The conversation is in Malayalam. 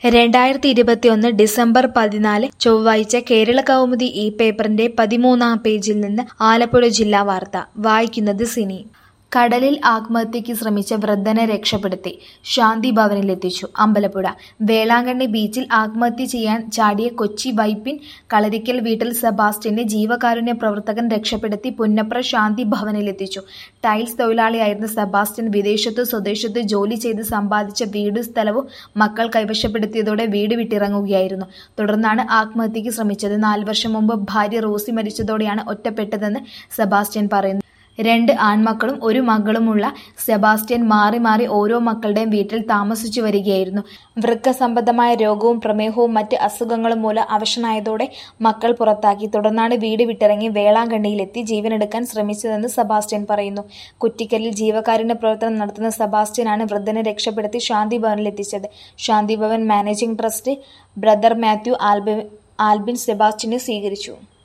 രണ്ടായിരത്തി ഇരുപത്തിയൊന്ന് ഡിസംബർ പതിനാല് ചൊവ്വാഴ്ച കേരള കൗമുദി ഈ പേപ്പറിന്റെ പതിമൂന്നാം പേജിൽ നിന്ന് ആലപ്പുഴ ജില്ലാ വാർത്ത വായിക്കുന്നത് സിനി കടലിൽ ആത്മഹത്യയ്ക്ക് ശ്രമിച്ച വൃദ്ധനെ രക്ഷപ്പെടുത്തി ശാന്തി ഭവനിലെത്തിച്ചു അമ്പലപ്പുഴ വേളാങ്കണ്ണി ബീച്ചിൽ ആത്മഹത്യ ചെയ്യാൻ ചാടിയ കൊച്ചി വൈപ്പിൻ കളരിക്കൽ വീട്ടിൽ സെബാസ്റ്റ്യനെ ജീവകാരുണ്യ പ്രവർത്തകൻ രക്ഷപ്പെടുത്തി പുന്നപ്ര ശാന്തി ഭവനിലെത്തിച്ചു ടൈൽസ് തൊഴിലാളിയായിരുന്ന സെബാസ്റ്റ്യൻ വിദേശത്ത് സ്വദേശത്ത് ജോലി ചെയ്ത് സമ്പാദിച്ച വീടും സ്ഥലവും മക്കൾ കൈവശപ്പെടുത്തിയതോടെ വീട് വിട്ടിറങ്ങുകയായിരുന്നു തുടർന്നാണ് ആത്മഹത്യയ്ക്ക് ശ്രമിച്ചത് നാല് വർഷം മുമ്പ് ഭാര്യ റോസി മരിച്ചതോടെയാണ് ഒറ്റപ്പെട്ടതെന്ന് സെബാസ്റ്റ്യൻ പറയുന്നു രണ്ട് ആൺമക്കളും ഒരു മകളുമുള്ള സെബാസ്റ്റ്യൻ മാറി മാറി ഓരോ മക്കളുടെയും വീട്ടിൽ താമസിച്ചു വരികയായിരുന്നു വൃക്ക സംബന്ധമായ രോഗവും പ്രമേഹവും മറ്റ് അസുഖങ്ങളും മൂലം അവശനായതോടെ മക്കൾ പുറത്താക്കി തുടർന്നാണ് വീട് വിട്ടിറങ്ങി വേളാങ്കണ്ണിയിലെത്തി ജീവനെടുക്കാൻ ശ്രമിച്ചതെന്ന് സെബാസ്റ്റ്യൻ പറയുന്നു കുറ്റിക്കലിൽ ജീവകാരുണ്യ പ്രവർത്തനം നടത്തുന്ന സെബാസ്റ്റ്യനാണ് വൃദ്ധനെ രക്ഷപ്പെടുത്തി ശാന്തി ഭവനിലെത്തിച്ചത് Shanti Bhavan managing trust brother Mathew Albin Albin സെബാസ്റ്റ്യനെ സ്വീകരിച്ചു